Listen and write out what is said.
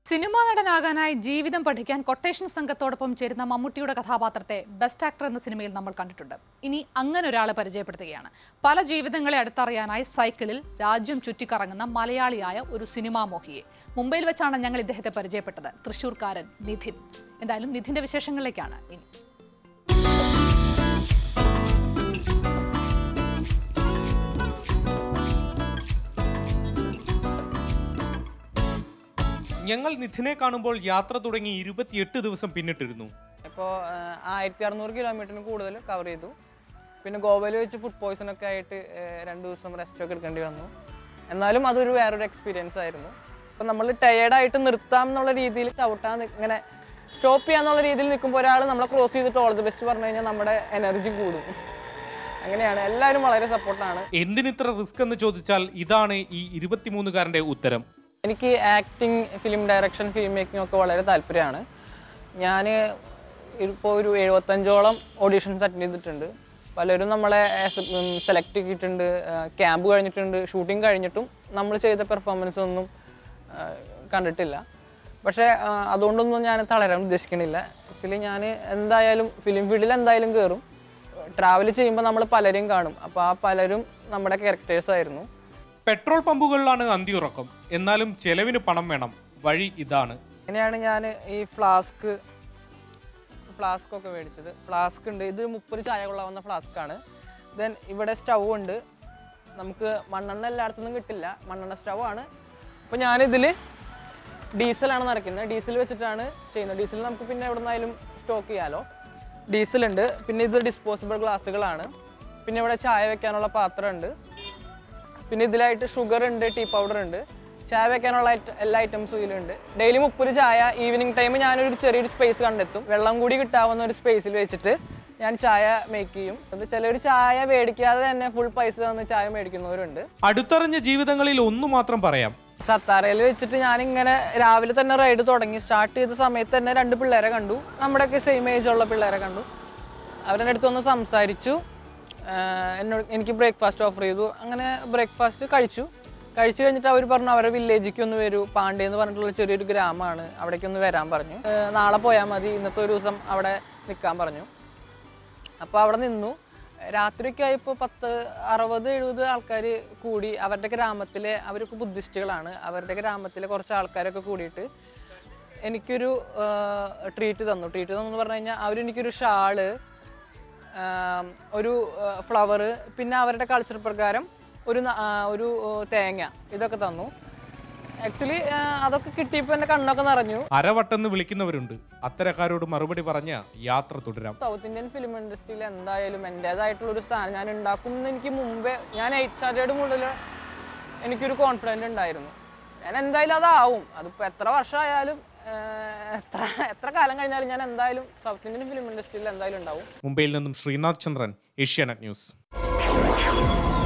cinema നടനാകാനായി ജീവിതം പഠിക്കാൻ quotation സംഘത്തോടൊപ്പം ചേരുന്ന മമ്മൂട്ടിയുടെ കഥാപാത്രത്തെ ബെസ്റ്റ് ആക്ടർ എന്ന സിനിമയിൽ നമ്മൾ കണ്ടിട്ടുണ്ട് ഇനി അങ്ങനെ ഒരാളെ പരിചയപ്പെടുത്തുകയാണ് പല ജീവിതങ്ങളെ അടുത്തറിയാനായി സൈക്കിളിൽ രാജ്യം ചുറ്റിക്കറങ്ങുന്ന മലയാളിയായ ഒരു സിനിമാ മോഹിയെ മുംബൈയിൽ വെച്ചാണ് ഞങ്ങൾ ഇദ്ദേഹത്തെ പരിചയപ്പെട്ടത് തൃശൂർക്കാരൻ നിധിൻ എന്തായാലും നിധിന്റെ വിശേഷങ്ങളിലേക്കാണ് ഇനി ഞങ്ങൾ നിധിനെ കാണുമ്പോൾ യാത്ര തുടങ്ങി ഇരുപത്തിയെട്ട് ദിവസം പിന്നിട്ടിരുന്നു ഇപ്പോൾ ആയിരത്തി അറുന്നൂറ് കിലോമീറ്ററിന് കൂടുതൽ കവർ ചെയ്തു പിന്നെ ഗോവയിൽ വെച്ച് ഫുഡ് പോയ്സൺ ഒക്കെ ആയിട്ട് ഏഹ്, രണ്ട് ദിവസം റെസ്റ്റ് ഒക്കെ എടുക്കേണ്ടി വന്നു എന്നാലും അതൊരു വേറൊരു എക്സ്പീരിയൻസ് ആയിരുന്നു അപ്പം നമ്മൾ ടയേർഡായിട്ട് നിർത്താം എന്നുള്ള രീതിയിൽ ചവിട്ടാൻ നി- ഇങ്ങനെ സ്റ്റോപ്പ് ചെയ്യാന്നുള്ള രീതിയിൽ നിൽക്കുമ്പോൾ ഒരാൾ നമ്മളെ ക്രോസ് ചെയ്തിട്ട് ഓൾ ദി ബെസ്റ്റ് പറഞ്ഞു കഴിഞ്ഞാൽ നമ്മുടെ എനർജി കൂടും അങ്ങനെയാണ് എല്ലാവരും വളരെ സപ്പോർട്ടാണ് എന്തിനിത്ര റിസ്ക് എന്ന് ചോദിച്ചാൽ ഇതാണ് ഈ ഇരുപത്തിമൂന്നുകാരന്റെ ഉത്തരം എനിക്ക് acting film direction film making ഒക്കെ വളരെ താല്പര്യമാണ് ഞാൻ ഇപ്പോൾ ഒരു എഴുപത്തഞ്ചോളം ഓഡീഷൻസ് അറ്റൻഡ് ചെയ്തിട്ടുണ്ട് പലരും നമ്മളെ സെലക്ട് ചെയ്തിട്ടുണ്ട് ക്യാമ്പ് കഴിഞ്ഞിട്ടുണ്ട് ഷൂട്ടിംഗ് കഴിഞ്ഞിട്ടും നമ്മൾ ചെയ്ത പെർഫോമൻസ് ഒന്നും ആ, കണ്ടിട്ടില്ല പക്ഷേ ആ, അതുകൊണ്ടൊന്നും ഞാൻ തളരാൻ ഉദ്ദേശിക്കണില്ല ആക്ച്വലി ഞാൻ എന്തായാലും ഫിലിം ഫീൽഡിൽ എന്തായാലും കയറും ട്രാവൽ ചെയ്യുമ്പോൾ നമ്മൾ പലരെയും കാണും അപ്പോൾ ആ പലരും നമ്മുടെ ക്യാരക്ടേഴ്സ് ആയിരുന്നു പെട്രോൾ പമ്പുകളിലാണ് അന്തിയുറക്കം എന്നാലും ചെലവിന് പണം വേണം വഴി ഇതാണ് അങ്ങനെയാണ് ഞാൻ ഈ ഫ്ലാസ്ക് ഫ്ലാസ്ക് ഒക്കെ മേടിച്ചത് ഫ്ലാസ്ക് ഉണ്ട് ഇത് മുപ്പത് ചായ കൊള്ളാവുന്ന ഫ്ലാസ്ക് ആണ് ദെൻ ഇവിടെ സ്റ്റൗ ഉണ്ട് നമുക്ക് മണ്ണെണ്ണ എല്ലായിടത്തുനിന്നും കിട്ടില്ല മണ്ണെണ്ണ സ്റ്റൗ ആണ് അപ്പോൾ ഞാനിതിൽ ഡീസലാണ് നിറയ്ക്കുന്നത് ഡീസൽ വെച്ചിട്ടാണ് ചെയ്യുന്നത് ഡീസൽ നമുക്ക് പിന്നെ എവിടെ നിന്നായാലും സ്റ്റോക്ക് ചെയ്യാലോ ഡീസൽ ഉണ്ട് പിന്നെ ഇത് ഡിസ്പോസിബിൾ ഗ്ലാസ്സുകളാണ് പിന്നെ ഇവിടെ ചായ വെക്കാനുള്ള പാത്രമുണ്ട് പിന്നെ ഇതിലായിട്ട് ഷുഗർ ഉണ്ട് ടീ പൗഡർ ഉണ്ട് ചായ വെക്കാനുള്ള ഐറ്റ- എല്ലാ ഐറ്റംസും ഇതിലുണ്ട് ഡെയിലി മുപ്പത് ചായ ഈവനിങ് ടൈം ഞാനൊരു ചെറിയൊരു സ്പേസ് കണ്ടെത്തും വെള്ളം കൂടി കിട്ടാവുന്ന ഒരു സ്പേസിൽ വെച്ചിട്ട് ഞാൻ ചായ മേക്ക് ചെയ്യും അത് ചിലർ ചായ മേടിക്കാതെ തന്നെ ഫുൾ പൈസ തന്ന് ചായ മേടിക്കുന്നവരുണ്ട് അടുത്തറിഞ്ഞ ജീവിതങ്ങളിൽ ഒന്നു മാത്രം പറയാം സത്താറയിൽ വെച്ചിട്ട് ഞാനിങ്ങനെ രാവിലെ തന്നെ റൈഡ് തുടങ്ങി സ്റ്റാർട്ട് ചെയ്ത സമയത്ത് തന്നെ രണ്ട് പിള്ളേരെ കണ്ടു നമ്മുടെയൊക്കെ സെയിം ഏജ് ഉള്ള പിള്ളേരെ കണ്ടു അവരുടെ അടുത്ത് ഒന്ന് സംസാരിച്ചു ആഹ് എന്നോട് എനിക്ക് ബ്രേക്ക്ഫാസ്റ്റ് ഓഫർ ചെയ്തു അങ്ങനെ ബ്രേക്ക്ഫാസ്റ്റ് കഴിച്ചു കഴിച്ചു കഴിഞ്ഞിട്ട് അവർ പറഞ്ഞു അവരുടെ വില്ലേജിലേക്ക് ഒന്ന് വരൂ പാണ്ഡെ എന്ന് പറഞ്ഞിട്ടുള്ള ചെറിയൊരു ഗ്രാമമാണ് അവിടേക്ക് ഒന്ന് വരാൻ പറഞ്ഞു ആഹ് നാളെ പോയാൽ മതി ഇന്നത്തെ ഒരു ദിവസം അവിടെ നിൽക്കാൻ പറഞ്ഞു അപ്പോൾ അവിടെ നിന്നു രാത്രിയൊക്കെ ആയപ്പോൾ പത്ത് അറുപത് എഴുപത് ആൾക്കാർ കൂടി അവരുടെ ഗ്രാമത്തിലെ അവരൊക്കെ ബുദ്ധിസ്റ്റുകളാണ് അവരുടെ ഗ്രാമത്തിലെ കുറച്ച് ആൾക്കാരൊക്കെ കൂടിയിട്ട് എനിക്കൊരു ട്രീറ്റ് തന്നു ട്രീറ്റ് തന്നു എന്ന് പറഞ്ഞു കഴിഞ്ഞാൽ അവരെനിക്കൊരു ഷാള് ആം, ഒരു ഫ്ലവർ പിന്നെ അവരുടെ കൾച്ചർ പ്രകാരം ഒരു ന- ആ, ഒരു ആ, തേങ്ങ ഇതൊക്കെ തന്നു ആക്ച്വലി അതൊക്കെ കിട്ടിയപ്പോൾ എൻ്റെ കണ്ണൊക്കെ നിറഞ്ഞു അരവട്ടെന്ന് വിളിക്കുന്നവരുണ്ട് അത്തരക്കാരോട് മറുപടി പറഞ്ഞ യാത്ര തുടരാം സൗത്ത് ഇന്ത്യൻ ഫിലിം ഇൻഡസ്ട്രിയിൽ എന്തായാലും എൻ്റേതായിട്ടുള്ള ഒരു സ്ഥാനം ഞാൻ ഉണ്ടാക്കും എന്ന് എനിക്ക് മുമ്പേ ഞാൻ എയ്റ്റ് സ്റ്റാൻഡേർഡ് മുതൽ എനിക്കൊരു കോൺഫിഡൻറ്റ് ഉണ്ടായിരുന്നു ഞാൻ എന്തായാലും അതാവും അതിപ്പോൾ എത്ര വർഷമായാലും ഏഹ്, എത്ര എത്ര കാലം കഴിഞ്ഞാലും ഞാൻ എന്തായാലും സൗത്ത് ഇന്ത്യൻ ഫിലിം ഇൻഡസ്ട്രിയിൽ എന്തായാലും ഉണ്ടാവും മുംബൈയിൽ നിന്നും ശ്രീനാഥ് ചന്ദ്രൻ ഏഷ്യാനെറ്റ് ന്യൂസ്